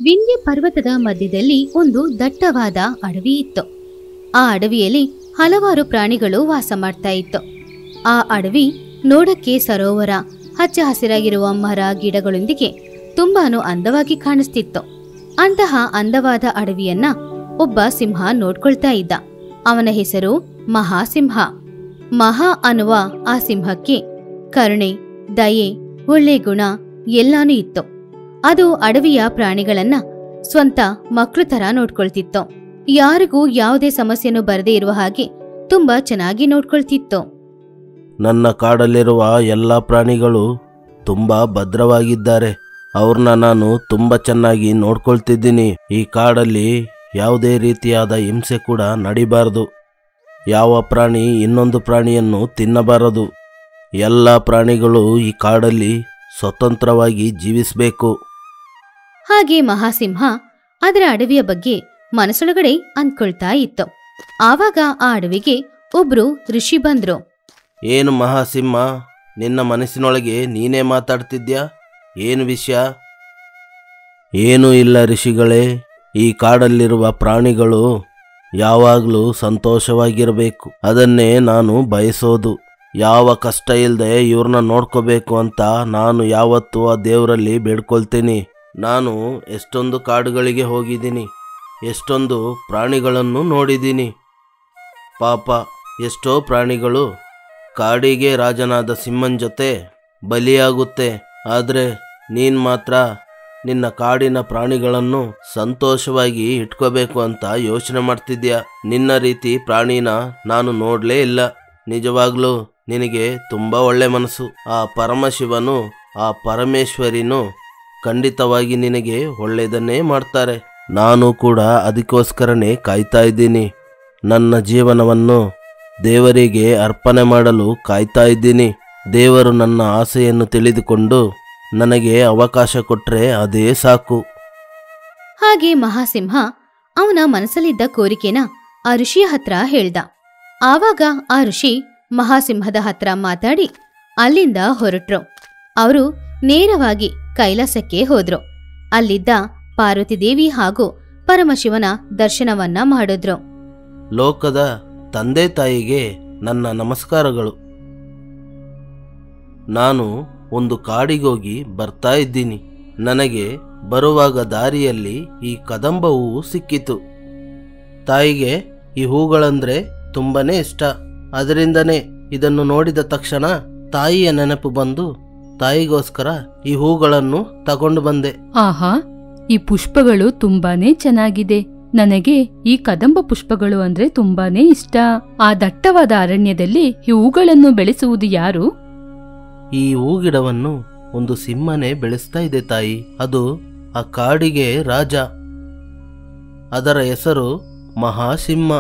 ವಿಂಧ್ಯ ಪರ್ವತದ ಮಧ್ಯದಲ್ಲಿ ಒಂದು ದಟ್ಟವಾದ ಅಡವಿ ಇತ್ತು ಆ ಅಡವಿಯಲ್ಲಿ ಹಲವಾರು ಪ್ರಾಣಿಗಳು ವಾಸ ಮಾಡ್ತಾ ಇತ್ತು ಆ ಅಡವಿ ನೋಡಕ್ಕೆ ಸರೋವರ ಹಚ್ಚ ಹಸಿರಾಗಿರುವ ಮರ ಗಿಡಗಳೊಂದಿಗೆ ತುಂಬಾನು ಅಂದವಾಗಿ ಕಾಣಿಸ್ತಿತ್ತು ಅಂತಹ ಅಂದವಾದ ಅಡವಿಯನ್ನ ಒಬ್ಬ ಸಿಂಹ ನೋಡ್ಕೊಳ್ತಾ ಇದ್ದ ಅವನ ಹೆಸರು ಮಹಾಸಿಂಹ ಮಹಾ ಅನ್ನುವ ಆ ಸಿಂಹಕ್ಕೆ ಕರುಣೆ ದಯೆ ಒಳ್ಳೆ ಗುಣ ಎಲ್ಲಾನು ಇತ್ತು ಅದು ಅಡವಿಯ ಪ್ರಾಣಿಗಳನ್ನ ಸ್ವಂತ ಮಕ್ಳು ತರ ನೋಡ್ಕೊಳ್ತಿತ್ತು ಯಾರಿಗೂ ಯಾವುದೇ ಸಮಸ್ಯೆನೂ ಬರದೇ ಇರುವ ಹಾಗೆ ತುಂಬಾ ಚೆನ್ನಾಗಿ ನೋಡ್ಕೊಳ್ತಿತ್ತು ನನ್ನ ಕಾಡಲ್ಲಿರುವ ಎಲ್ಲ ಪ್ರಾಣಿಗಳು ತುಂಬ ಭದ್ರವಾಗಿದ್ದಾರೆ ಅವ್ರನ್ನ ನಾನು ತುಂಬ ಚೆನ್ನಾಗಿ ನೋಡ್ಕೊಳ್ತಿದ್ದೀನಿ ಈ ಕಾಡಲ್ಲಿ ಯಾವುದೇ ರೀತಿಯಾದ ಹಿಂಸೆ ಕೂಡ ನಡಿಬಾರದು ಯಾವ ಪ್ರಾಣಿ ಇನ್ನೊಂದು ಪ್ರಾಣಿಯನ್ನು ತಿನ್ನಬಾರದು ಎಲ್ಲ ಪ್ರಾಣಿಗಳು ಈ ಕಾಡಲ್ಲಿ ಸ್ವತಂತ್ರವಾಗಿ ಜೀವಿಸಬೇಕು ಹಾಗೆ ಮಹಾಸಿಂಹ ಅದರ ಅಡವಿಯ ಬಗ್ಗೆ ಮನಸ್ಸೊಳಗಡೆ ಅಂದ್ಕೊಳ್ತಾ ಇತ್ತು ಆವಾಗ ಆ ಅಡವಿಗೆ ಒಬ್ರು ಋಷಿ ಬಂದ್ರು ಏನು ಮಹಾಸಿಂಹ ನಿನ್ನ ಮನಸ್ಸಿನೊಳಗೆ ನೀನೇ ಮಾತಾಡ್ತಿದ್ಯಾ ಏನು ವಿಷಯ ಏನೂ ಇಲ್ಲ ಋಷಿಗಳೇ ಈ ಕಾಡಲ್ಲಿರುವ ಪ್ರಾಣಿಗಳು ಯಾವಾಗಲೂ ಸಂತೋಷವಾಗಿರಬೇಕು ಅದನ್ನೇ ನಾನು ಬಯಸೋದು ಯಾವ ಕಷ್ಟ ಇಲ್ಲದೆ ಇವ್ರನ್ನ ನೋಡ್ಕೋಬೇಕು ಅಂತ ನಾನು ಯಾವತ್ತೂ ಆ ದೇವರಲ್ಲಿ ಬೇಡ್ಕೊಳ್ತೀನಿ ನಾನು ಎಷ್ಟೊಂದು ಕಾಡುಗಳಿಗೆ ಹೋಗಿದ್ದೀನಿ ಎಷ್ಟೊಂದು ಪ್ರಾಣಿಗಳನ್ನು ನೋಡಿದ್ದೀನಿ ಪಾಪ ಎಷ್ಟೋ ಪ್ರಾಣಿಗಳು ಕಾಡಿಗೆ ರಾಜನಾದ ಸಿಂಹನ್ ಜೊತೆ ಬಲಿಯಾಗುತ್ತೆ ಆದರೆ ನೀನು ಮಾತ್ರ ನಿನ್ನ ಕಾಡಿನ ಪ್ರಾಣಿಗಳನ್ನು ಸಂತೋಷವಾಗಿ ಇಟ್ಕೋಬೇಕು ಅಂತ ಯೋಚನೆ ಮಾಡ್ತಿದ್ಯಾ ನಿನ್ನ ರೀತಿ ಪ್ರಾಣಿನ ನಾನು ನೋಡಲೇ ಇಲ್ಲ ನಿಜವಾಗ್ಲೂ ನಿನಗೆ ತುಂಬ ಒಳ್ಳೆ ಮನಸ್ಸು ಆ ಪರಮಶಿವನು ಆ ಪರಮೇಶ್ವರಿನು ಖಂಡಿತವಾಗಿ ನಿನಗೆ ಒಳ್ಳೆಯದನ್ನೇ ಮಾಡ್ತಾರೆ ನಾನು ಕೂಡ ಅದಕ್ಕೋಸ್ಕರನೇ ಕಾಯ್ತಾ ಇದ್ದೀನಿ ನನ್ನ ಜೀವನವನ್ನು ದೇವರಿಗೆ ಅರ್ಪಣೆ ಮಾಡಲು ಕಾಯ್ತಾ ಇದ್ದೀನಿ ದೇವರು ನನ್ನ ಆಸೆಯನ್ನು ತಿಳಿದುಕೊಂಡು ನನಗೆ ಅವಕಾಶ ಕೊಟ್ಟರೆ ಅದೇ ಸಾಕು ಹಾಗೆ ಮಹಾಸಿಂಹ ಅವನ ಮನಸ್ಸಲ್ಲಿದ್ದ ಕೋರಿಕೆನ ಆ ಋಷಿಯ ಹತ್ರ ಹೇಳ್ದ ಆವಾಗ ಆ ಋಷಿ ಮಹಾಸಿಂಹದ ಹತ್ರ ಮಾತಾಡಿ ಅಲ್ಲಿಂದ ಹೊರಟ್ರು ಅವರು ನೇರವಾಗಿ ಕೈಲಾಸಕ್ಕೆ ಹೋದ್ರು ಅಲ್ಲಿದ್ದ ಪಾರ್ವತಿ ದೇವಿ ಹಾಗೂ ಪರಮಶಿವನ ದರ್ಶನವನ್ನ ಮಾಡಿದ್ರು ಲೋಕದ ತಂದೆ ತಾಯಿಗೆ ನನ್ನ ನಮಸ್ಕಾರಗಳು ನಾನು ಒಂದು ಕಾಡಿಗೋಗಿ ಬರ್ತಾ ಇದ್ದೀನಿ ನನಗೆ ಬರುವಾಗ ದಾರಿಯಲ್ಲಿ ಈ ಕದಂಬ ಹೂವು ಸಿಕ್ಕಿತು ತಾಯಿಗೆ ಈ ಹೂಗಳಂದ್ರೆ ತುಂಬನೇ ಇಷ್ಟ ಅದರಿಂದನೇ ಇದನ್ನು ನೋಡಿದ ತಕ್ಷಣ ತಾಯಿಯ ನೆನಪು ಬಂದು ತಾಯಿಗೋಸ್ಕರ ಈ ಹೂಗಳನ್ನು ತಗೊಂಡು ಬಂದೆ ಆಹಾ ಈ ಪುಷ್ಪಗಳು ತುಂಬಾನೇ ಚೆನ್ನಾಗಿದೆ ನನಗೆ ಈ ಕದಂಬ ಪುಷ್ಪಗಳು ಅಂದ್ರೆ ತುಂಬಾನೇ ಇಷ್ಟ ಆ ದಟ್ಟವಾದ ಅರಣ್ಯದಲ್ಲಿ ಈ ಹೂಗಳನ್ನು ಬೆಳೆಸುವುದು ಯಾರು ಈ ಹೂಗಿಡವನ್ನು ಒಂದು ಸಿಂಹನೇ ಬೆಳೆಸ್ತಾ ಇದೆ ತಾಯಿ ಅದು ಆ ಕಾಡಿಗೆ ರಾಜ ಅದರ ಹೆಸರು ಮಹಾಸಿಂಹ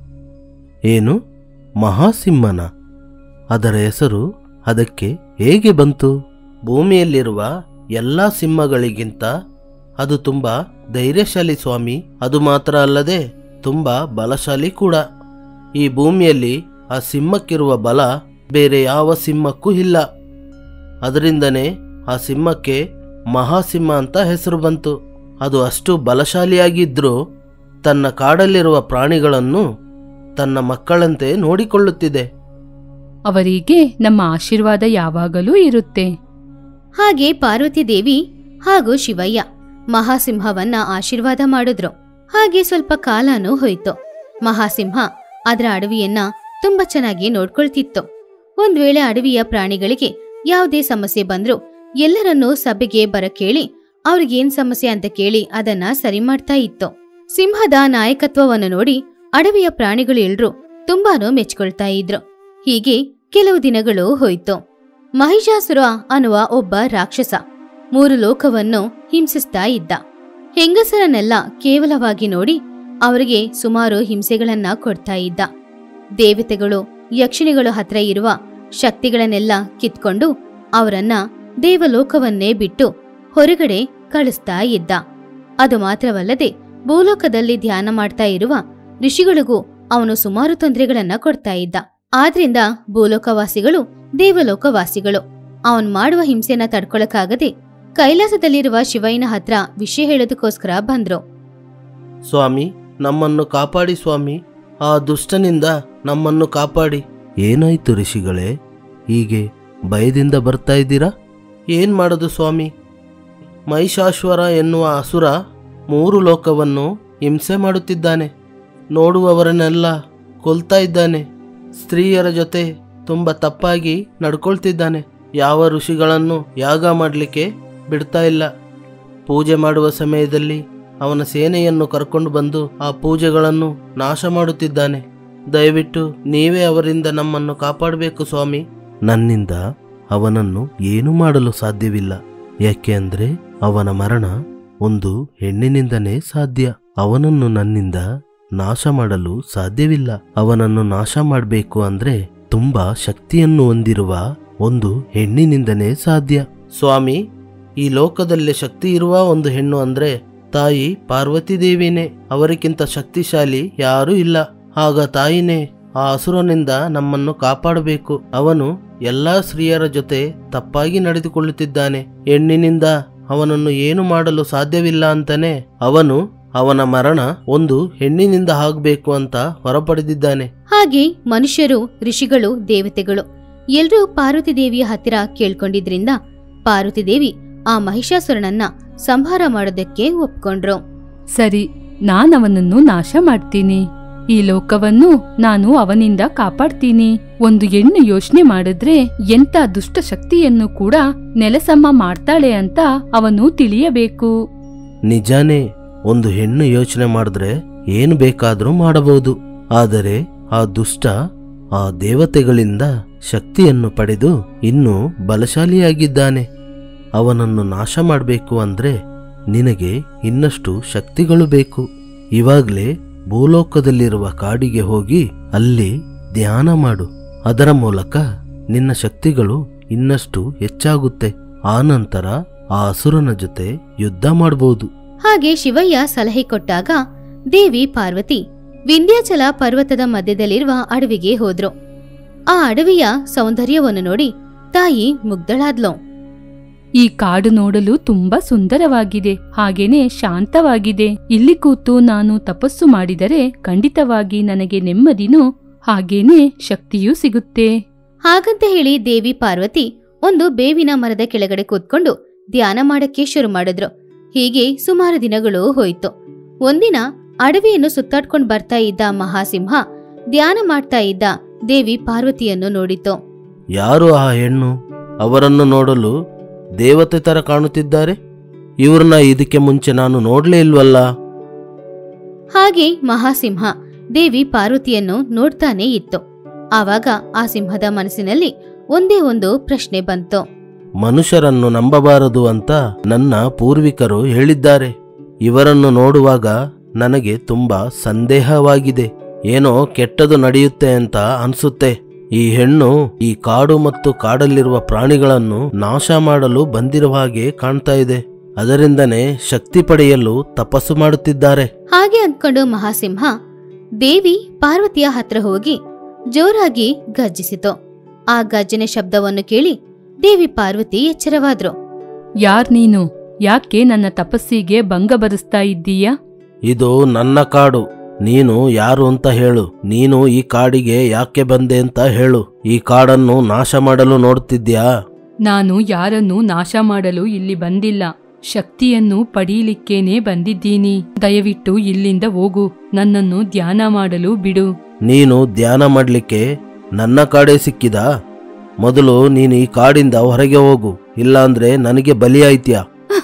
ಏನು ಮಹಾಸಿಂಹನ ಅದರ ಹೆಸರು ಅದಕ್ಕೆ ಹೇಗೆ ಬಂತು ಭೂಮಿಯಲ್ಲಿರುವ ಎಲ್ಲ ಸಿಂಹಗಳಿಗಿಂತ ಅದು ತುಂಬ ಧೈರ್ಯಶಾಲಿ ಸ್ವಾಮಿ ಅದು ಮಾತ್ರ ಅಲ್ಲದೆ ತುಂಬ ಬಲಶಾಲಿ ಕೂಡ ಈ ಭೂಮಿಯಲ್ಲಿ ಆ ಸಿಂಹಕ್ಕಿರುವ ಬಲ ಬೇರೆ ಯಾವ ಸಿಂಹಕ್ಕೂ ಇಲ್ಲ ಅದರಿಂದನೇ ಆ ಸಿಂಹಕ್ಕೆ ಮಹಾಸಿಂಹ ಅಂತ ಹೆಸರು ಬಂತು ಅದು ಅಷ್ಟು ಬಲಶಾಲಿಯಾಗಿದ್ರೂ ತನ್ನ ಕಾಡಲ್ಲಿರುವ ಪ್ರಾಣಿಗಳನ್ನು ತನ್ನ ಮಕ್ಕಳಂತೆ ನೋಡಿಕೊಳ್ಳುತ್ತಿದೆ ಅವರಿಗೆ ನಮ್ಮ ಆಶೀರ್ವಾದ ಯಾವಾಗಲೂ ಇರುತ್ತೆ ಹಾಗೆ ಪಾರ್ವತಿ ದೇವಿ ಹಾಗೂ ಶಿವಯ್ಯ ಮಹಾಸಿಂಹವನ್ನ ಆಶೀರ್ವಾದ ಮಾಡಿದ್ರು ಹಾಗೆ ಸ್ವಲ್ಪ ಕಾಲನೂ ಹೋಯ್ತು ಮಹಾಸಿಂಹ ಅದರ ಅಡವಿಯನ್ನ ತುಂಬಾ ಚೆನ್ನಾಗಿ ನೋಡ್ಕೊಳ್ತಿತ್ತು ಒಂದ್ ವೇಳೆ ಅಡವಿಯ ಪ್ರಾಣಿಗಳಿಗೆ ಯಾವುದೇ ಸಮಸ್ಯೆ ಬಂದ್ರೂ ಎಲ್ಲರನ್ನೂ ಸಭೆಗೆ ಬರ ಕೇಳಿ ಅವ್ರಿಗೇನ್ ಸಮಸ್ಯೆ ಅಂತ ಕೇಳಿ ಅದನ್ನ ಸರಿ ಮಾಡ್ತಾ ಇತ್ತು ಸಿಂಹದ ನಾಯಕತ್ವವನ್ನು ನೋಡಿ ಅಡವಿಯ ಪ್ರಾಣಿಗಳು ಎಲ್ರೂ ತುಂಬಾನು ಮೆಚ್ಕೊಳ್ತಾ ಇದ್ರು ಹೀಗೆ ಕೆಲವು ದಿನಗಳು ಹೋಯ್ತು ಮಹಿಷಾಸುರ ಅನ್ನುವ ಒಬ್ಬ ರಾಕ್ಷಸ ಮೂರು ಲೋಕವನ್ನು ಹಿಂಸಿಸ್ತಾ ಇದ್ದ ಹೆಂಗಸರನ್ನೆಲ್ಲ ಕೇವಲವಾಗಿ ನೋಡಿ ಅವರಿಗೆ ಸುಮಾರು ಹಿಂಸೆಗಳನ್ನ ಕೊಡ್ತಾ ಇದ್ದ ದೇವತೆಗಳು ಯಕ್ಷಿಣಿಗಳು ಹತ್ರ ಇರುವ ಶಕ್ತಿಗಳನ್ನೆಲ್ಲ ಕಿತ್ಕೊಂಡು ಅವರನ್ನ ದೇವಲೋಕವನ್ನೇ ಬಿಟ್ಟು ಹೊರಗಡೆ ಕಳಿಸ್ತಾ ಇದ್ದ ಅದು ಮಾತ್ರವಲ್ಲದೆ ಭೂಲೋಕದಲ್ಲಿ ಧ್ಯಾನ ಮಾಡ್ತಾ ಇರುವ ಋಷಿಗಳಿಗೂ ಅವನು ಸುಮಾರು ತೊಂದರೆಗಳನ್ನ ಕೊಡ್ತಾ ಇದ್ದ ಆದ್ರಿಂದ ಭೂಲೋಕವಾಸಿಗಳು ದೇವಲೋಕವಾಸಿಗಳು ಅವನ್ ಮಾಡುವ ಹಿಂಸೆನ ತಡ್ಕೊಳಕ್ಕಾಗದೆ ಕೈಲಾಸದಲ್ಲಿರುವ ಶಿವಯ್ಯನ ಹತ್ರ ವಿಷಯ ಹೇಳೋದಕ್ಕೋಸ್ಕರ ಬಂದ್ರು ಸ್ವಾಮಿ ನಮ್ಮನ್ನು ಕಾಪಾಡಿ ಸ್ವಾಮಿ ಆ ದುಷ್ಟನಿಂದ ನಮ್ಮನ್ನು ಕಾಪಾಡಿ ಏನಾಯ್ತು ಋಷಿಗಳೇ ಹೀಗೆ ಭಯದಿಂದ ಬರ್ತಾ ಇದ್ದೀರಾ ಏನ್ ಮಾಡೋದು ಸ್ವಾಮಿ ಮಹಿಷಾಶ್ವರ ಎನ್ನುವ ಅಸುರ ಮೂರು ಲೋಕವನ್ನು ಹಿಂಸೆ ಮಾಡುತ್ತಿದ್ದಾನೆ ನೋಡುವವರನ್ನೆಲ್ಲ ಕೊಲ್ತಾ ಇದ್ದಾನೆ ಸ್ತ್ರೀಯರ ಜೊತೆ ತುಂಬ ತಪ್ಪಾಗಿ ನಡ್ಕೊಳ್ತಿದ್ದಾನೆ ಯಾವ ಋಷಿಗಳನ್ನು ಯಾಗ ಮಾಡಲಿಕ್ಕೆ ಬಿಡ್ತಾ ಇಲ್ಲ ಪೂಜೆ ಮಾಡುವ ಸಮಯದಲ್ಲಿ ಅವನ ಸೇನೆಯನ್ನು ಕರ್ಕೊಂಡು ಬಂದು ಆ ಪೂಜೆಗಳನ್ನು ನಾಶ ಮಾಡುತ್ತಿದ್ದಾನೆ ದಯವಿಟ್ಟು ನೀವೇ ಅವರಿಂದ ನಮ್ಮನ್ನು ಕಾಪಾಡಬೇಕು ಸ್ವಾಮಿ ನನ್ನಿಂದ ಅವನನ್ನು ಏನು ಮಾಡಲು ಸಾಧ್ಯವಿಲ್ಲ ಯಾಕೆ ಅಂದ್ರೆ ಅವನ ಮರಣ ಒಂದು ಹೆಣ್ಣಿನಿಂದನೇ ಸಾಧ್ಯ ಅವನನ್ನು ನನ್ನಿಂದ ನಾಶ ಮಾಡಲು ಸಾಧ್ಯವಿಲ್ಲ ಅವನನ್ನು ನಾಶ ಮಾಡಬೇಕು ಅಂದ್ರೆ ತುಂಬಾ ಶಕ್ತಿಯನ್ನು ಹೊಂದಿರುವ ಒಂದು ಹೆಣ್ಣಿನಿಂದನೇ ಸಾಧ್ಯ ಸ್ವಾಮಿ ಈ ಲೋಕದಲ್ಲಿ ಶಕ್ತಿ ಇರುವ ಒಂದು ಹೆಣ್ಣು ಅಂದ್ರೆ ತಾಯಿ ಪಾರ್ವತಿ ದೇವಿನೇ ಅವರಿಗಿಂತ ಶಕ್ತಿಶಾಲಿ ಯಾರೂ ಇಲ್ಲ ಆಗ ತಾಯಿನೇ ಆ ಅಸುರನಿಂದ ನಮ್ಮನ್ನು ಕಾಪಾಡಬೇಕು ಅವನು ಎಲ್ಲಾ ಸ್ತ್ರೀಯರ ಜೊತೆ ತಪ್ಪಾಗಿ ನಡೆದುಕೊಳ್ಳುತ್ತಿದ್ದಾನೆ ಹೆಣ್ಣಿನಿಂದ ಅವನನ್ನು ಏನು ಮಾಡಲು ಸಾಧ್ಯವಿಲ್ಲ ಅಂತಾನೆ ಅವನು ಅವನ ಮರಣ ಒಂದು ಹೆಣ್ಣಿನಿಂದ ಆಗಬೇಕು ಅಂತ ಹೊರಪಡೆದಿದ್ದಾನೆ ಹಾಗೆ ಮನುಷ್ಯರು ಋಷಿಗಳು ದೇವತೆಗಳು ಎಲ್ರೂ ಪಾರ್ವತಿ ದೇವಿಯ ಹತ್ತಿರ ಕೇಳ್ಕೊಂಡಿದ್ರಿಂದ ಪಾರ್ವತಿ ದೇವಿ ಆ ಮಹಿಷಾಸುರನನ್ನ ಸಂಹಾರ ಮಾಡೋದಕ್ಕೆ ಒಪ್ಕೊಂಡ್ರು ಸರಿ ನಾನವನನ್ನು ನಾಶ ಮಾಡ್ತೀನಿ ಈ ಲೋಕವನ್ನು ನಾನು ಅವನಿಂದ ಕಾಪಾಡ್ತೀನಿ ಒಂದು ಹೆಣ್ಣು ಯೋಚನೆ ಮಾಡಿದ್ರೆ ಎಂತ ದುಷ್ಟ ಶಕ್ತಿಯನ್ನು ಕೂಡ ನೆಲಸಮ ಮಾಡ್ತಾಳೆ ಅಂತ ಅವನು ತಿಳಿಯಬೇಕು ನಿಜಾನೇ ಒಂದು ಹೆಣ್ಣು ಯೋಚನೆ ಮಾಡಿದ್ರೆ ಏನು ಬೇಕಾದರೂ ಮಾಡಬಹುದು ಆದರೆ ಆ ದುಷ್ಟ ಆ ದೇವತೆಗಳಿಂದ ಶಕ್ತಿಯನ್ನು ಪಡೆದು ಇನ್ನೂ ಬಲಶಾಲಿಯಾಗಿದ್ದಾನೆ ಅವನನ್ನು ನಾಶ ಮಾಡಬೇಕು ಅಂದ್ರೆ ನಿನಗೆ ಇನ್ನಷ್ಟು ಶಕ್ತಿಗಳು ಬೇಕು ಇವಾಗ್ಲೇ ಭೂಲೋಕದಲ್ಲಿರುವ ಕಾಡಿಗೆ ಹೋಗಿ ಅಲ್ಲಿ ಧ್ಯಾನ ಮಾಡು ಅದರ ಮೂಲಕ ನಿನ್ನ ಶಕ್ತಿಗಳು ಇನ್ನಷ್ಟು ಹೆಚ್ಚಾಗುತ್ತೆ ಆ ನಂತರ ಆ ಅಸುರನ ಜೊತೆ ಯುದ್ಧ ಮಾಡಬಹುದು ಹಾಗೆ ಶಿವಯ್ಯ ಸಲಹೆ ಕೊಟ್ಟಾಗ ದೇವಿ ಪಾರ್ವತಿ ವಿಂಧ್ಯಾಚಲ ಪರ್ವತದ ಮಧ್ಯದಲ್ಲಿರುವ ಅಡವಿಗೆ ಹೋದ್ರು ಆ ಅಡವಿಯ ಸೌಂದರ್ಯವನ್ನು ನೋಡಿ ತಾಯಿ ಮುಗ್ಧಳಾದ್ಲು ಈ ಕಾಡು ನೋಡಲು ತುಂಬಾ ಸುಂದರವಾಗಿದೆ ಹಾಗೇನೆ ಶಾಂತವಾಗಿದೆ ಇಲ್ಲಿ ಕೂತು ನಾನು ತಪಸ್ಸು ಮಾಡಿದರೆ ಖಂಡಿತವಾಗಿ ನನಗೆ ನೆಮ್ಮದಿನೂ ಹಾಗೇನೆ ಶಕ್ತಿಯೂ ಸಿಗುತ್ತೆ ಹಾಗಂತ ಹೇಳಿ ದೇವಿ ಪಾರ್ವತಿ ಒಂದು ಬೇವಿನ ಮರದ ಕೆಳಗಡೆ ಕೂತ್ಕೊಂಡು ಧ್ಯಾನ ಮಾಡಕ್ಕೆ ಶುರು ಮಾಡಿದ್ರು ಹೀಗೆ ಸುಮಾರು ದಿನಗಳು ಹೋಯ್ತು ಒಂದಿನ ಅಡವಿಯನ್ನು ಸುತ್ತಾಡ್ಕೊಂಡು ಬರ್ತಾ ಇದ್ದ ಮಹಾಸಿಂಹ ಧ್ಯಾನ ಮಾಡ್ತಾ ಇದ್ದ ದೇವಿ ಪಾರ್ವತಿಯನ್ನು ನೋಡಿತು ಯಾರು ಆ ಹೆಣ್ಣು ಅವರನ್ನು ನೋಡಲು ದೇವತೆ ತರ ಕಾಣುತ್ತಿದ್ದಾರೆ ಇವ್ರನ್ನ ಇದಕ್ಕೆ ಮುಂಚೆ ನಾನು ನೋಡ್ಲೇ ಇಲ್ವಲ್ಲ ಹಾಗೆ ಮಹಾಸಿಂಹ ದೇವಿ ಪಾರ್ವತಿಯನ್ನು ನೋಡ್ತಾನೇ ಇತ್ತು ಆವಾಗ ಆ ಸಿಂಹದ ಮನಸ್ಸಿನಲ್ಲಿ ಒಂದೇ ಒಂದು ಪ್ರಶ್ನೆ ಬಂತು ಮನುಷ್ಯರನ್ನು ನಂಬಬಾರದು ಅಂತ ನನ್ನ ಪೂರ್ವಿಕರು ಹೇಳಿದ್ದಾರೆ ಇವರನ್ನು ನೋಡುವಾಗ ನನಗೆ ತುಂಬಾ ಸಂದೇಹವಾಗಿದೆ ಏನೋ ಕೆಟ್ಟದು ನಡೆಯುತ್ತೆ ಅಂತ ಅನ್ಸುತ್ತೆ ಈ ಹೆಣ್ಣು ಈ ಕಾಡು ಮತ್ತು ಕಾಡಲ್ಲಿರುವ ಪ್ರಾಣಿಗಳನ್ನು ನಾಶ ಮಾಡಲು ಬಂದಿರುವ ಹಾಗೆ ಕಾಣ್ತಾ ಇದೆ ಅದರಿಂದನೇ ಶಕ್ತಿ ಪಡೆಯಲು ತಪಸ್ಸು ಮಾಡುತ್ತಿದ್ದಾರೆ ಹಾಗೆ ಅಂದ್ಕೊಂಡು ಮಹಾಸಿಂಹ ದೇವಿ ಪಾರ್ವತಿಯ ಹತ್ರ ಹೋಗಿ ಜೋರಾಗಿ ಗರ್ಜಿಸಿತು ಆ ಗರ್ಜನೆ ಶಬ್ದವನ್ನು ಕೇಳಿ ದೇವಿ ಪಾರ್ವತಿ ಎಚ್ಚರವಾದ್ರು ಯಾರ್ ನೀನು ಯಾಕೆ ನನ್ನ ತಪಸ್ಸಿಗೆ ಭಂಗ ಬರೆಸ್ತಾ ಇದ್ದೀಯಾ ಇದು ನನ್ನ ಕಾಡು ನೀನು ಯಾರು ಅಂತ ಹೇಳು ನೀನು ಈ ಕಾಡಿಗೆ ಯಾಕೆ ಬಂದೆ ಅಂತ ಹೇಳು ಈ ಕಾಡನ್ನು ನಾಶ ಮಾಡಲು ನೋಡ್ತಿದ್ಯಾ ನಾನು ಯಾರನ್ನೂ ನಾಶ ಮಾಡಲು ಇಲ್ಲಿ ಬಂದಿಲ್ಲ ಶಕ್ತಿಯನ್ನು ಪಡೀಲಿಕ್ಕೇನೆ ಬಂದಿದ್ದೀನಿ ದಯವಿಟ್ಟು ಇಲ್ಲಿಂದ ಹೋಗು ನನ್ನನ್ನು ಧ್ಯಾನ ಮಾಡಲು ಬಿಡು ನೀನು ಧ್ಯಾನ ಮಾಡ್ಲಿಕ್ಕೆ ನನ್ನ ಕಾಡೇ ಸಿಕ್ಕಿದಾ ಮೊದಲು ನೀನು ಈ ಕಾಡಿಂದ ಹೊರಗೆ ಹೋಗು ಇಲ್ಲಾಂದ್ರೆ ನನಗೆ ಬಲಿಯಾಯ್ತ್ಯಾ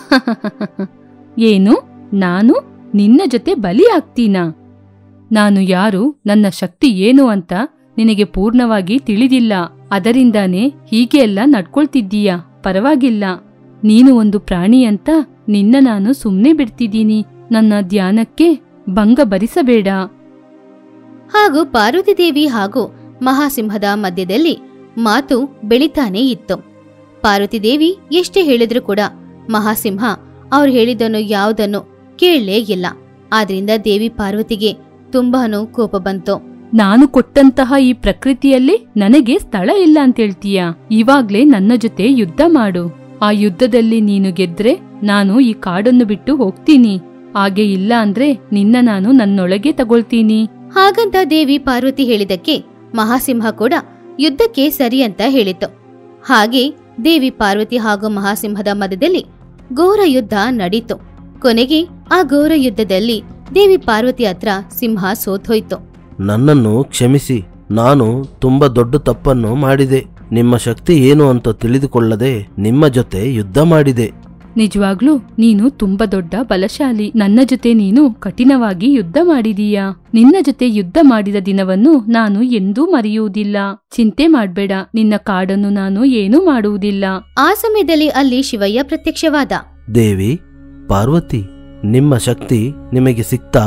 ಏನು ನಾನು ನಿನ್ನ ಜೊತೆ ಬಲಿ ಆಗ್ತೀನಾ ನಾನು ಯಾರು ನನ್ನ ಶಕ್ತಿ ಏನು ಅಂತ ನಿನಗೆ ಪೂರ್ಣವಾಗಿ ತಿಳಿದಿಲ್ಲ ಅದರಿಂದಾನೇ ಹೀಗೆ ಎಲ್ಲ ನಡ್ಕೊಳ್ತಿದ್ದೀಯಾ ಪರವಾಗಿಲ್ಲ ನೀನು ಒಂದು ಪ್ರಾಣಿ ಅಂತ ನಿನ್ನ ನಾನು ಸುಮ್ನೆ ಬಿಡ್ತಿದ್ದೀನಿ ನನ್ನ ಧ್ಯಾನಕ್ಕೆ ಭಂಗ ಭರಿಸಬೇಡ ಹಾಗೂ ಪಾರ್ವತಿ ದೇವಿ ಹಾಗೂ ಮಹಾಸಿಂಹದ ಮಧ್ಯದಲ್ಲಿ ಮಾತು ಬೆಳಿತಾನೇ ಇತ್ತು ಪಾರ್ವತಿ ದೇವಿ ಎಷ್ಟೇ ಹೇಳಿದ್ರೂ ಕೂಡ ಮಹಾಸಿಂಹ ಅವ್ರು ಹೇಳಿದ್ದನ್ನು ಯಾವುದನ್ನು ಕೇಳಲೇ ಇಲ್ಲ ಆದ್ರಿಂದ ದೇವಿ ಪಾರ್ವತಿಗೆ ತುಂಬಾನು ಕೋಪ ಬಂತು ನಾನು ಕೊಟ್ಟಂತಹ ಈ ಪ್ರಕೃತಿಯಲ್ಲಿ ನನಗೆ ಸ್ಥಳ ಇಲ್ಲ ಅಂತ ಹೇಳ್ತೀಯ ಇವಾಗ್ಲೇ ನನ್ನ ಜೊತೆ ಯುದ್ಧ ಮಾಡು ಆ ಯುದ್ಧದಲ್ಲಿ ನೀನು ಗೆದ್ರೆ ನಾನು ಈ ಕಾಡನ್ನು ಬಿಟ್ಟು ಹೋಗ್ತೀನಿ ಹಾಗೆ ಇಲ್ಲ ಅಂದ್ರೆ ನಿನ್ನ ನಾನು ನನ್ನೊಳಗೆ ತಗೊಳ್ತೀನಿ ಹಾಗಂತ ದೇವಿ ಪಾರ್ವತಿ ಹೇಳಿದಕ್ಕೆ ಮಹಾಸಿಂಹ ಕೂಡ ಯುದ್ಧಕ್ಕೆ ಸರಿ ಅಂತ ಹೇಳಿತು ಹಾಗೆ ದೇವಿ ಪಾರ್ವತಿ ಹಾಗೂ ಮಹಾಸಿಂಹದ ಮಧ್ಯದಲ್ಲಿ ಘೋರ ಯುದ್ಧ ನಡೀತು ಕೊನೆಗೆ ಆ ಘೋರ ಯುದ್ಧದಲ್ಲಿ ದೇವಿ ಪಾರ್ವತಿ ಹತ್ರ ಸಿಂಹ ಸೋತೋಯ್ತು ನನ್ನನ್ನು ಕ್ಷಮಿಸಿ ನಾನು ತುಂಬ ದೊಡ್ಡ ತಪ್ಪನ್ನು ಮಾಡಿದೆ ನಿಮ್ಮ ಶಕ್ತಿ ಏನು ಅಂತ ತಿಳಿದುಕೊಳ್ಳದೆ ನಿಮ್ಮ ಜೊತೆ ಯುದ್ಧ ಮಾಡಿದೆ ನಿಜವಾಗ್ಲೂ ನೀನು ತುಂಬಾ ದೊಡ್ಡ ಬಲಶಾಲಿ ನನ್ನ ಜೊತೆ ನೀನು ಕಠಿಣವಾಗಿ ಯುದ್ಧ ಮಾಡಿದೀಯಾ ನಿನ್ನ ಜೊತೆ ಯುದ್ಧ ಮಾಡಿದ ದಿನವನ್ನು ನಾನು ಎಂದೂ ಮರೆಯುವುದಿಲ್ಲ ಚಿಂತೆ ಮಾಡ್ಬೇಡ ನಿನ್ನ ಕಾಡನ್ನು ನಾನು ಏನೂ ಮಾಡುವುದಿಲ್ಲ ಆ ಸಮಯದಲ್ಲಿ ಅಲ್ಲಿ ಶಿವಯ್ಯ ಪ್ರತ್ಯಕ್ಷವಾದ ದೇವಿ ಪಾರ್ವತಿ ನಿಮ್ಮ ಶಕ್ತಿ ನಿಮಗೆ ಸಿಕ್ತಾ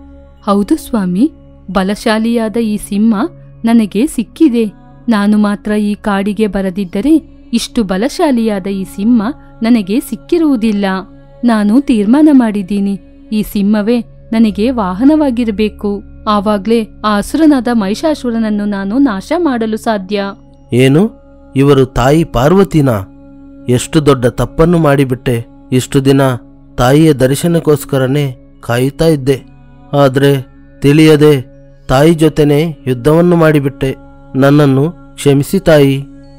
ಹೌದು ಸ್ವಾಮಿ ಬಲಶಾಲಿಯಾದ ಈ ಸಿಂಹ ನನಗೆ ಸಿಕ್ಕಿದೆ ನಾನು ಮಾತ್ರ ಈ ಕಾಡಿಗೆ ಬರದಿದ್ದರೆ ಇಷ್ಟು ಬಲಶಾಲಿಯಾದ ಈ ಸಿಂಹ ನನಗೆ ಸಿಕ್ಕಿರುವುದಿಲ್ಲ ನಾನು ತೀರ್ಮಾನ ಮಾಡಿದ್ದೀನಿ ಈ ಸಿಂಹವೇ ನನಗೆ ವಾಹನವಾಗಿರಬೇಕು ಆವಾಗ್ಲೇ ಆ ಅಸುರನಾದ ಮಹಿಷಾಸುರನನ್ನು ನಾನು ನಾಶ ಮಾಡಲು ಸಾಧ್ಯ ಏನು ಇವರು ತಾಯಿ ಪಾರ್ವತಿನಾ ಎಷ್ಟು ದೊಡ್ಡ ತಪ್ಪನ್ನು ಮಾಡಿಬಿಟ್ಟೆ ಇಷ್ಟು ದಿನ ತಾಯಿಯ ದರ್ಶನಕ್ಕೋಸ್ಕರನೇ ಕಾಯುತ್ತಾ ಇದ್ದೆ ಆದ್ರೆ ತಿಳಿಯದೆ ತಾಯಿ ಜೊತೆನೆ ಯುದ್ಧವನ್ನು ಮಾಡಿಬಿಟ್ಟೆ ನನ್ನನ್ನು ಕ್ಷಮಿಸಿ ತಾಯಿ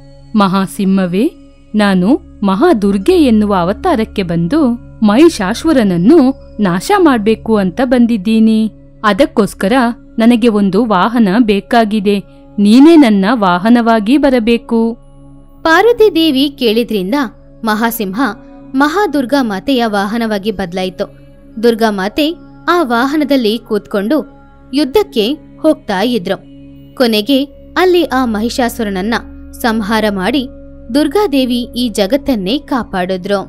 ಮಹಾಸಿಂಹವೇ ನಾನು ಮಹಾದುರ್ಗೆ ಎನ್ನುವ ಅವತಾರಕ್ಕೆ ಬಂದು ಮಹಿಷಾಶ್ವರನನ್ನು ನಾಶ ಮಾಡ್ಬೇಕು ಅಂತ ಬಂದಿದ್ದೀನಿ ಅದಕ್ಕೋಸ್ಕರ ನನಗೆ ಒಂದು ವಾಹನ ಬೇಕಾಗಿದೆ ನೀನೇ ನನ್ನ ವಾಹನವಾಗಿ ಬರಬೇಕು ಪಾರ್ವತಿ ದೇವಿ ಕೇಳಿದ್ರಿಂದ ಮಹಾಸಿಂಹ ಮಹಾದುರ್ಗಾ ಮಾತೆಯ ವಾಹನವಾಗಿ ಬದಲಾಯಿತು ದುರ್ಗಾ ಮಾತೆ ಆ ವಾಹನದಲ್ಲಿ ಕೂತ್ಕೊಂಡು ಯುದ್ಧಕ್ಕೆ ಹೋಗ್ತಾ ಇದ್ರು ಕೊನೆಗೆ ಅಲ್ಲಿ ಆ ಮಹಿಷಾಸುರನನ್ನ ಸಂಹಾರ ಮಾಡಿ ದುರ್ಗಾದೇವಿ ಈ ಜಗತ್ತನ್ನೇ ಕಾಪಾಡಿದ್ರು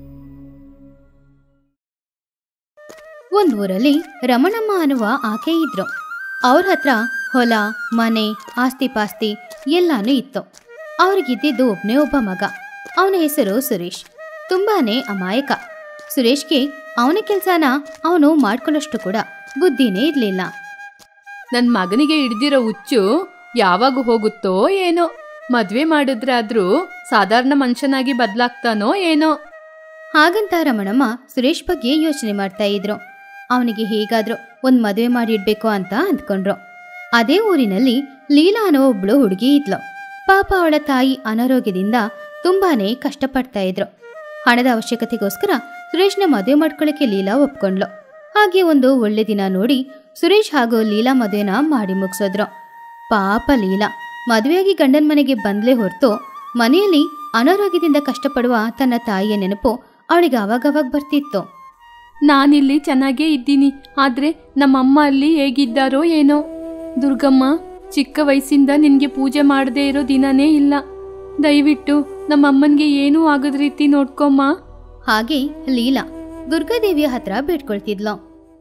ಒಂದ್ ಊರಲ್ಲಿ ರಮಣಮ್ಮ ಅನ್ನುವ ಆಕೆ ಇದ್ರು ಅವ್ರ ಹತ್ರ ಹೊಲ ಮನೆ ಆಸ್ತಿ ಪಾಸ್ತಿ ಎಲ್ಲಾನು ಇತ್ತು ಅವ್ರಿಗಿದ್ದಿದ್ದು ಒಬ್ನೇ ಒಬ್ಬ ಮಗ ಅವನ ಹೆಸರು ಸುರೇಶ್ ತುಂಬಾನೇ ಅಮಾಯಕ ಸುರೇಶ್ಗೆ ಅವನ ಕೆಲ್ಸನ ಅವನು ಮಾಡ್ಕೊಳ್ಳೋಷ್ಟು ಕೂಡ ಬುದ್ಧಿನೇ ಇರ್ಲಿಲ್ಲ ನನ್ ಮಗನಿಗೆ ಹಿಡ್ದಿರೋ ಹುಚ್ಚು ಯಾವಾಗ ಹೋಗುತ್ತೋ ಏನೋ ಮದ್ವೆ ಮಾಡಿದ್ರಾದ್ರೂ ಸಾಧಾರಣ ಮನುಷ್ಯನಾಗಿ ಬದ್ಲಾಗ್ತಾನೋ ಏನೋ ಹಾಗಂತ ರಮಣಮ್ಮ ಸುರೇಶ್ ಬಗ್ಗೆ ಯೋಚನೆ ಮಾಡ್ತಾ ಇದ್ರು ಅವನಿಗೆ ಹೇಗಾದ್ರೂ ಒಂದ್ ಮದುವೆ ಮಾಡಿಡ್ಬೇಕು ಅಂತ ಅಂದ್ಕೊಂಡ್ರು ಅದೇ ಊರಿನಲ್ಲಿ ಲೀಲಾ ಅನ್ನೋ ಒಬ್ಳು ಹುಡುಗಿ ಇದ್ಲು ಪಾಪ ಅವಳ ತಾಯಿ ಅನಾರೋಗ್ಯದಿಂದ ತುಂಬಾನೇ ಕಷ್ಟಪಡ್ತಾ ಇದ್ರು ಹಣದ ಅವಶ್ಯಕತೆಗೋಸ್ಕರ ಸುರೇಶ್ನ ಮದುವೆ ಮಾಡ್ಕೊಳ್ಳೋಕೆ ಲೀಲಾ ಒಪ್ಕೊಂಡ್ಲು ಹಾಗೆ ಒಂದು ಒಳ್ಳೆ ದಿನ ನೋಡಿ ಸುರೇಶ್ ಹಾಗೂ ಲೀಲಾ ಮದುವೆನ ಮಾಡಿ ಮುಗಿಸಿದ್ರು ಪಾಪ ಲೀಲಾ ಮದುವೆಯಾಗಿ ಗಂಡನ ಮನೆಗೆ ಬಂದ್ಲೇ ಹೊರತು ಮನೆಯಲ್ಲಿ ಅನಾರೋಗ್ಯದಿಂದ ಕಷ್ಟಪಡುವ ತನ್ನ ತಾಯಿಯ ನೆನಪು ಅವಳಿಗೆ ಅವಾಗವಾಗ ಬರ್ತಿತ್ತು ನಾನಿಲ್ಲಿ ಚೆನ್ನಾಗೇ ಇದ್ದೀನಿ ಆದ್ರೆ ನಮ್ಮಮ್ಮ ಅಲ್ಲಿ ಹೇಗಿದ್ದಾರೋ ಏನೋ ದುರ್ಗಮ್ಮ ಚಿಕ್ಕ ವಯಸ್ಸಿಂದ ನಿನ್ಗೆ ಪೂಜೆ ಮಾಡದೇ ಇರೋ ದಿನನೇ ಇಲ್ಲ ದಯವಿಟ್ಟು ನಮ್ಮಮ್ಮನ್ಗೆ ಏನೂ ಆಗದ ರೀತಿ ನೋಡ್ಕೊಮ್ಮ ಹಾಗೆ ಲೀಲಾ ದುರ್ಗಾದೇವಿಯ ಹತ್ರ ಬೇಡ್ಕೊಳ್ತಿದ್ಲು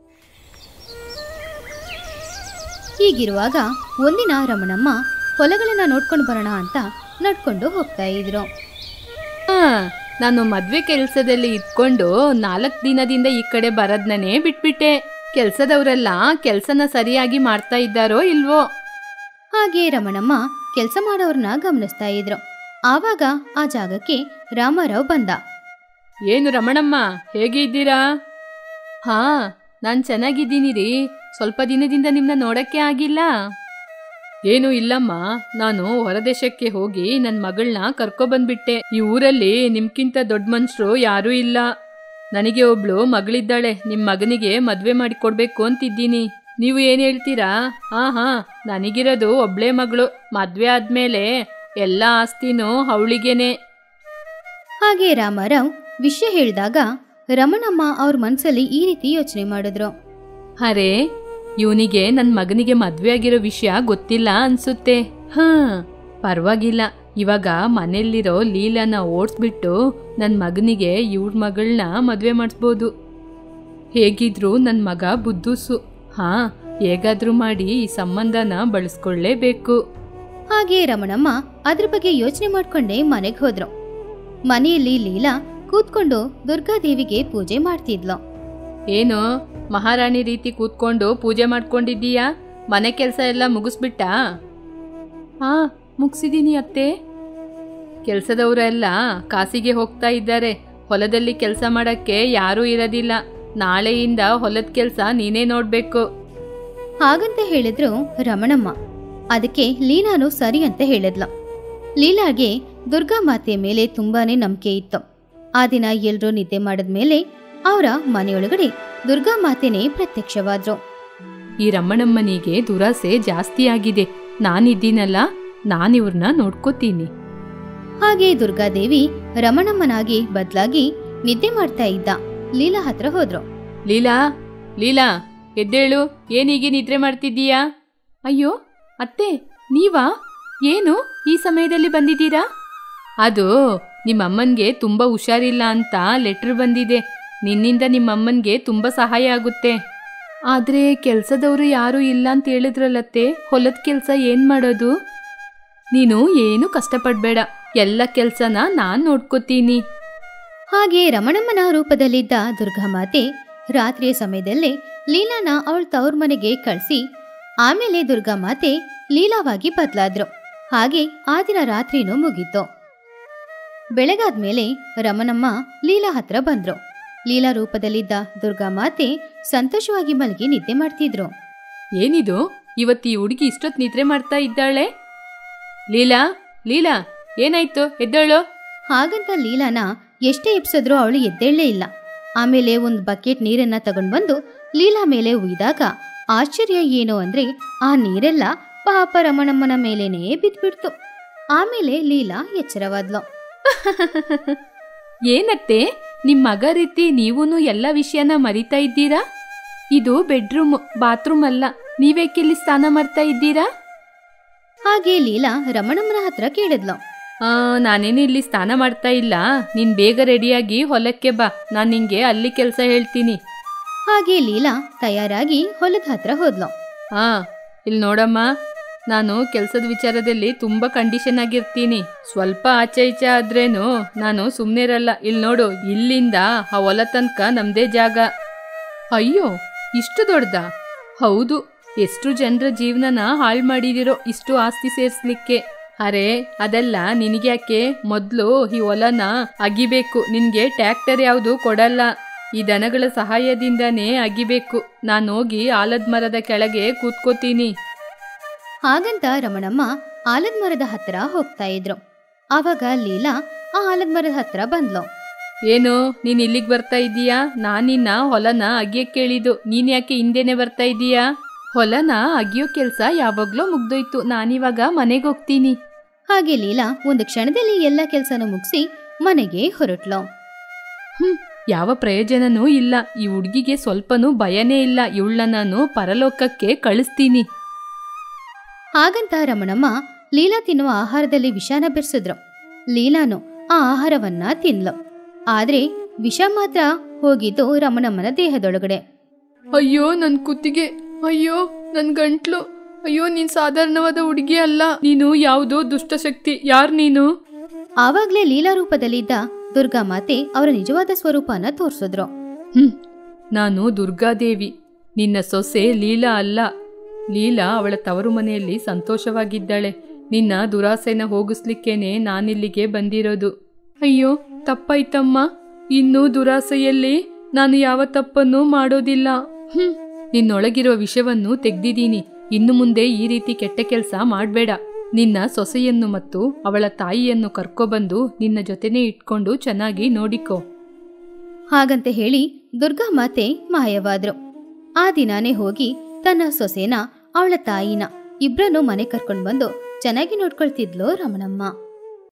ಹೀಗಿರುವಾಗ ಒಂದಿನ ರಮಣಮ್ಮ ಹೊಲಗಳನ್ನ ನೋಡ್ಕೊಂಡು ಬರೋಣ ಅಂತ ನಡ್ಕೊಂಡು ಹೋಗ್ತಾ ಇದ್ರು ಹಾ ನಾನು ಮದ್ವೆ ಕೆಲ್ಸದಲ್ಲಿ ಇದ್ಕೊಂಡು ನಾಲ್ಕು ದಿನದಿಂದ ಈ ಕಡೆ ಬರದ್ನೇ ಬಿಟ್ಬಿಟ್ಟೆ ಕೆಲ್ಸದವರೆಲ್ಲ ಕೆಲ್ಸನ ಸರಿಯಾಗಿ ಮಾಡ್ತಾ ಇದ್ದಾರೋ ಇಲ್ವೋ ಹಾಗೆ ರಮಣಮ್ಮ ಕೆಲಸ ಮಾಡೋರ್ನ ಗಮನಿಸ್ತಾ ಇದ್ರು ಆವಾಗ ಆ ಜಾಗಕ್ಕೆ ರಾಮರಾವ್ ಬಂದ ಏನು ರಮಣಮ್ಮ ಹೇಗೆ ಇದ್ದೀರಾ ಹಾ ನಾನು ಚೆನ್ನಾಗಿದ್ದೀನಿ ರೀ ಸ್ವಲ್ಪ ದಿನದಿಂದ ನಿಮ್ಮನ್ನ ನೋಡಕ್ಕೆ ಆಗಿಲ್ಲ ಏನು ಇಲ್ಲಮ್ಮ ನಾನು ಹೊರದೇಶಕ್ಕೆ ಹೋಗಿ ನನ್ನ ಮಗಳನ್ನ ಕರ್ಕೊಬಂದ್ಬಿಟ್ಟೆ ಈ ಊರಲ್ಲಿ ನಿಮ್ಗಿಂತ ದೊಡ್ಡ ಮನುಷ್ಯರು ಯಾರೂ ಇಲ್ಲ ನನಗೆ ಒಬ್ಳು ಮಗಳಿದ್ದಾಳೆ ನಿಮ್ಮ ಮಗನಿಗೆ ಮದುವೆ ಮಾಡಿಕೊಡ್ಬೇಕು ಅಂತಿದ್ದೀನಿ ನೀವು ಏನು ಹೇಳ್ತೀರಾ ಹಾ ಹಾ ನನಗಿರೋದು ಒಬ್ಳೇ ಮಗಳು ಮದುವೆ ಆದ್ಮೇಲೆ ಎಲ್ಲ ಆಸ್ತಿನೂ ಅವಳಿಗೇನೆ ಹಾಗೆ ರಾಮರಾವ್ ವಿಷಯ ಹೇಳಿದಾಗ ರಮಣಮ್ಮ ಅವ್ರ ಮನ್ಸಲ್ಲಿ ಈ ರೀತಿ ಯೋಚನೆ ಮಾಡಿದ್ರು ಅರೆ ಇವನಿಗೆ ನನ್ನ ಮಗನಿಗೆ ಮದ್ವೆ ಆಗಿರೋ ವಿಷಯ ಗೊತ್ತಿಲ್ಲ ಅನ್ಸುತ್ತೆ ಹಾ ಪರವಾಗಿಲ್ಲ ಇವಾಗ ಮನೆಯಲ್ಲಿರೋ ಲೀಲಾನ ಓಡಿಸ್ಬಿಟ್ಟು ನನ್ನ ಮಗನಿಗೆ ಇವ್ರ ಮಗಳನ್ನ ಮದುವೆ ಮಾಡಿಸ್ಬೋದು ಹೇಗಿದ್ರು ನನ್ನ ಮಗ ಬುದ್ಧುಸು ಹಾ ಹೇಗಾದ್ರೂ ಮಾಡಿ ಈ ಸಂಬಂಧನ ಬಳಸ್ಕೊಳ್ಳೇಬೇಕು ಹಾಗೆ ರಮಣಮ್ಮ ಅದ್ರ ಬಗ್ಗೆ ಯೋಚನೆ ಮಾಡ್ಕೊಂಡೇ ಮನೆಗೆ ಹೋದ್ರು ಮನೆಯಲ್ಲಿ ಲೀಲಾ ಕೂತ್ಕೊಂಡು ದುರ್ಗಾದೇವಿಗೆ ಪೂಜೆ ಮಾಡ್ತಿದ್ಲು ಏನು ಮಹಾರಾಣಿ ರೀತಿ ಕೂತ್ಕೊಂಡು ಪೂಜೆ ಮಾಡ್ಕೊಂಡಿದ್ದೀಯಾ ಮನೆ ಕೆಲಸ ಎಲ್ಲ ಮುಗಿಸ್ಬಿಟ್ಟಾ ಹಾ ಮುಗಿಸಿದ್ದೀನಿ ಅತ್ತೆ ಕೆಲಸದವರೆಲ್ಲ ಕಾಸಿಗೆ ಹೋಗ್ತಾ ಇದ್ದಾರೆ ಹೊಲದಲ್ಲಿ ಕೆಲಸ ಮಾಡಕ್ಕೆ ಯಾರೂ ಇರೋದಿಲ್ಲ ನಾಳೆಯಿಂದ ಹೊಲದ ಕೆಲಸ ನೀನೇ ನೋಡ್ಬೇಕು ಹಾಗಂತ ಹೇಳಿದ್ರು ರಮಣಮ್ಮ ಅದಕ್ಕೆ ಲೀಲಾನು ಸರಿ ಅಂತ ಹೇಳಿದ್ಲು ಲೀಲಾಗೆ ದುರ್ಗಾ ಮಾತೆಯ ಮೇಲೆ ತುಂಬಾನೇ ನಂಬಿಕೆ ಇತ್ತು ಆ ದಿನ ಎಲ್ರೂ ನಿದ್ದೆ ಮಾಡಿದ್ಮೇಲೆ ಅವರ ಮನೆಯೊಳಗಡೆ ದುರ್ಗಾ ಮಾತೆನೇ ಪ್ರತ್ಯಕ್ಷವಾದ್ರು ಈ ರಮಣಮ್ಮನಿಗೆ ದುರಾಸೆ ಜಾಸ್ತಿ ಆಗಿದೆ ನಾನಿದ್ದೀನಲ್ಲ ನಾನಿವ್ರನ್ನ ನೋಡ್ಕೋತೀನಿ ಹಾಗೆ ದುರ್ಗಾದೇವಿ ರಮಣಮ್ಮನಾಗಿ ಬದಲಾಗಿ ನಿದ್ದೆ ಮಾಡ್ತಾ ಇದ್ದ ಲೀಲಾ ಹತ್ರ ಹೋದ್ರು ಲೀಲಾ ಲೀಲಾ ಎದ್ದೇಳು ಏನೀಗೆ ನಿದ್ರೆ ಮಾಡ್ತಿದ್ದೀಯಾ ಅಯ್ಯೋ ಅತ್ತೆ ನೀವಾ ಏನು ಈ ಸಮಯದಲ್ಲಿ ಬಂದಿದ್ದೀರಾ ಅದು ನಿಮ್ಮಮ್ಮನ್ಗೆ ತುಂಬ ಹುಷಾರಿಲ್ಲ ಅಂತ ಲೆಟ್ರ್ ಬಂದಿದೆ ನಿನ್ನಿಂದ ನಿಮ್ಮಮ್ಮನ್ಗೆ ತುಂಬ ಸಹಾಯ ಆಗುತ್ತೆ ಆದರೆ ಕೆಲಸದವರು ಯಾರೂ ಇಲ್ಲ ಅಂತ ಹೇಳಿದ್ರಲ್ಲತ್ತೆ ಹೊಲದ ಕೆಲಸ ಏನು ಮಾಡೋದು ನೀನು ಏನು ಕಷ್ಟಪಡಬೇಡ ಎಲ್ಲ ಕೆಲಸನ ನಾನು ನೋಡ್ಕೋತೀನಿ ಹಾಗೆ ರಮಣಮ್ಮನ ರೂಪದಲ್ಲಿದ್ದ ದುರ್ಗಾಮಾತೆ ರಾತ್ರಿಯ ಸಮಯದಲ್ಲೇ ಲೀಲಾನ ಅವಳ ತವ್ರ ಮನೆಗೆ ಕಳಿಸಿ ಆಮೇಲೆ ದುರ್ಗಾಮಾತೆ ಲೀಲಾವಾಗಿ ಬದಲಾದ್ರು ಹಾಗೆ ಆ ದಿನ ರಾತ್ರಿನೂ ಮುಗೀತು ಬೆಳಗಾದ್ಮೇಲೆ ರಮಣಮ್ಮ ಲೀಲಾ ಹತ್ರ ಬಂದ್ರು ಲೀಲಾ ರೂಪದಲ್ಲಿದ್ದ ದುರ್ಗಾಮಾತೆ ಸಂತೋಷವಾಗಿ ಮಲಗಿ ನಿದ್ದೆ ಮಾಡ್ತಿದ್ರು ಏನಿದು ಇವತ್ತು ಈ ಹುಡುಗಿ ಇಷ್ಟೊತ್ತು ನಿದ್ರೆ ಮಾಡ್ತಾ ಇದ್ದಾಳೆ ಲೀಲಾ ಲೀಲಾ ಏನಾಯ್ತು ಎದ್ದೋಳು ಹಾಗಂತ ಲೀಲಾನ ಎಷ್ಟೇ ಎಪ್ಸಿದ್ರೂ ಅವಳು ಎದ್ದೇಳಲೇ ಇಲ್ಲ ಆಮೇಲೆ ಒಂದು ಬಕೆಟ್ ನೀರನ್ನ ತಗೊಂಡ್ ಬಂದು ಲೀಲಾ ಮೇಲೆ ಉಯ್ದಾಗ ಆಶ್ಚರ್ಯ ಏನು ಅಂದ್ರೆ ಆ ನೀರೆಲ್ಲ ಪಾಪ ರಮಣಮ್ಮನ ಮೇಲೇನೆ ಬಿದ್ಬಿಡ್ತು ಆಮೇಲೆ ಲೀಲಾ ಎಚ್ಚರವಾದ್ಲು ಏನತ್ತೆ ನಿಮ್ ಮಗ ರೀತಿ ನೀವೂನು ಎಲ್ಲ ವಿಷಯನ ಮರಿತಾ ಇದ್ದೀರಾ ಇದು ಬೆಡ್ರೂಮ್ ಬಾತ್ರೂಮ್ ಅಲ್ಲ ನೀವೇಕಿಲ್ಲಿ ಸ್ನಾನ ಮಾಡ್ತಾ ಇದ್ದೀರಾ ಹಾಗೆ ಲೀಲಾ ರಮಣಮ್ಮನ ಹತ್ರ ಕೇಳಿದ್ಲು ಆ, ನಾನೇನು ಇಲ್ಲಿ ಸ್ನಾನ ಮಾಡ್ತಾ ಇಲ್ಲ ನೀನ್ ಬೇಗ ರೆಡಿಯಾಗಿ ಹೊಲಕ್ಕೆ ಬಾ ನಾನು ನಿಂಗೆ ಅಲ್ಲಿ ಕೆಲಸ ಹೇಳ್ತೀನಿ ಹಾಗೆ ಲೀಲಾ ತಯಾರಾಗಿ ಹೊಲದ ಹತ್ರ ಹೋದ್ಲು ಹಾ ಇಲ್ಲಿ ನೋಡಮ್ಮ ನಾನು ಕೆಲಸದ ವಿಚಾರದಲ್ಲಿ ತುಂಬ ಕಂಡೀಷನ್ ಆಗಿರ್ತೀನಿ ಸ್ವಲ್ಪ ಆಚೆ ಈಚೆ ಆದ್ರೇನು ನಾನು ಸುಮ್ಮನೆ ಇರಲ್ಲ ಇಲ್ಲಿ ನೋಡು ಇಲ್ಲಿಂದ ಆ ಹೊಲ ತನಕ ನಮ್ದೇ ಜಾಗ ಅಯ್ಯೋ ಇಷ್ಟು ದೊಡ್ಡದ ಹೌದು ಎಷ್ಟು ಜನರ ಜೀವನನ ಹಾಳು ಮಾಡಿದಿರೋ ಇಷ್ಟು ಆಸ್ತಿ ಸೇರಿಸ್ಲಿಕ್ಕೆ ಅರೆ ಅದೆಲ್ಲ ನಿನಗ್ಯಾಕೆ ಮೊದಲು ಈ ಹೊಲನ ಅಗಿಬೇಕು ನಿನಗೆ ಟ್ಯಾಕ್ಟರ್ ಯಾವುದು ಕೊಡಲ್ಲ ಈ ದನಗಳ ಸಹಾಯದಿಂದನೇ ಅಗಿಬೇಕು ನಾನು ಹೋಗಿ ಆಲದ ಮರದ ಕೆಳಗೆ ಕೂತ್ಕೋತೀನಿ ಹಾಗಂತ ರಮಣಮ್ಮ ಆಲದ ಮರದ ಹತ್ರ ಹೋಗ್ತಾ ಇದ್ರು ಆವಾಗ ಲೀಲಾ ಆ ಆಲದ ಮರದ ಹತ್ರ ಬಂದ್ಲು ಏನು ನೀನ್ ಇಲ್ಲಿಗೆ ಬರ್ತಾ ಇದ್ದೀಯಾ ನಾನಿನ್ನ ಹೊಲನ ಅಗಿಯಕ್ ಕೇಳಿದ್ದು ನೀನ್ ಯಾಕೆ ಹಿಂದೆನೆ ಬರ್ತಾ ಇದ್ದೀಯಾ ಹೊಲನ ಅಗಿಯೋ ಕೆಲ್ಸ ಯಾವಾಗ್ಲೋ ಮುಗ್ದೋಯ್ತು ನಾನಿವಾಗ ಮನೆಗೆ ಹೋಗ್ತೀನಿ ಹಾಗೆ ಲೀಲಾ ಒಂದು ಕ್ಷಣದಲ್ಲಿ ಎಲ್ಲ ಕೆಲಸನ ಮುಗಿಸಿ ಮನೆಗೆ ಹೊರಟ್ಲು ಹ್ಮ್ ಯಾವ ಪ್ರಯೋಜನನೂ ಇಲ್ಲ ಈ ಹುಡ್ಗಿಗೆ ಸ್ವಲ್ಪನೂ ಭಯನೇ ಇಲ್ಲ ಇವಳನ್ನ ನಾನು ಪರಲೋಕಕ್ಕೆ ಕಳಿಸ್ತೀನಿ ಹಾಗಂತ ರಮಣಮ್ಮ ಲೀಲಾ ತಿನ್ನುವ ಆಹಾರದಲ್ಲಿ ವಿಷಾನ ಬೆರೆಸಿದ್ರು ಲೀಲಾನು ಆ ಆಹಾರವನ್ನ ತಿನ್ಲು ಆದ್ರೆ ವಿಷ ಮಾತ್ರ ಹೋಗಿದ್ದು ರಮಣಮ್ಮನ ದೇಹದೊಳಗಡೆ ಅಯ್ಯೋ ನನ್ ಕುತ್ತಿಗೆ ಅಯ್ಯೋ ನನ್ ಗಂಟ್ಲು ಅಯ್ಯೋ ನೀನ್ ಸಾಧಾರಣವಾದ ಹುಡುಗಿ ಅಲ್ಲ ನೀನು ಯಾವುದೋ ದುಷ್ಟಶಕ್ತಿ ಯಾರ್ ನೀನು ಆವಾಗ್ಲೇ ಲೀಲಾ ರೂಪದಲ್ಲಿದ್ದ ದುರ್ಗಾ ಮಾತೆ ಅವರ ನಿಜವಾದ ಸ್ವರೂಪನ ತೋರಿಸಿದ್ರು ಹ್ಮ್ ನಾನು ದುರ್ಗಾದೇವಿ ನಿನ್ನ ಸೊಸೆ ಲೀಲಾ ಅಲ್ಲ ಲೀಲಾ ಅವಳ ತವರು ಮನೆಯಲ್ಲಿ ಸಂತೋಷವಾಗಿದ್ದಾಳೆ ನಿನ್ನ ದುರಾಸೆನ ಹೋಗಿಸ್ಲಿಕ್ಕೇನೆ ನಾನಿಲ್ಲಿಗೆ ಬಂದಿರೋದು ಅಯ್ಯೋ ತಪ್ಪಾಯ್ತಮ್ಮ ಇನ್ನೂ ದುರಾಸೆಯಲ್ಲಿ ನಾನು ಯಾವ ತಪ್ಪನ್ನೂ ಮಾಡೋದಿಲ್ಲ ಹ್ಮ್ ನಿನ್ನೊಳಗಿರೋ ವಿಷವನ್ನು ತೆಗ್ದಿದ್ದೀನಿ ಇನ್ನು ಮುಂದೆ ಈ ರೀತಿ ಕೆಟ್ಟ ಕೆಲಸ ಮಾಡಬೇಡ ನಿನ್ನ ಸೊಸೆಯನ್ನು ಮತ್ತು ಅವಳ ತಾಯಿಯನ್ನು ಕರ್ಕೊಬಂದು ನಿನ್ನ ಜೊತೆನೇ ಇಟ್ಕೊಂಡು ಚೆನ್ನಾಗಿ ನೋಡಿಕೋ ಹಾಗಂತ ಹೇಳಿ ದುರ್ಗಾ ಮಾತೆ ಮಾಯವಾದ್ರು ಆ ದಿನಾನೇ ಹೋಗಿ ತನ್ನ ಸೊಸೆನ ಅವಳ ತಾಯಿನ ಇಬ್ರನ್ನು ಮನೆ ಕರ್ಕೊಂಡ್ ಬಂದು ಚೆನ್ನಾಗಿ ನೋಡ್ಕೊಳ್ತಿದ್ಲು ರಮಣಮ್ಮ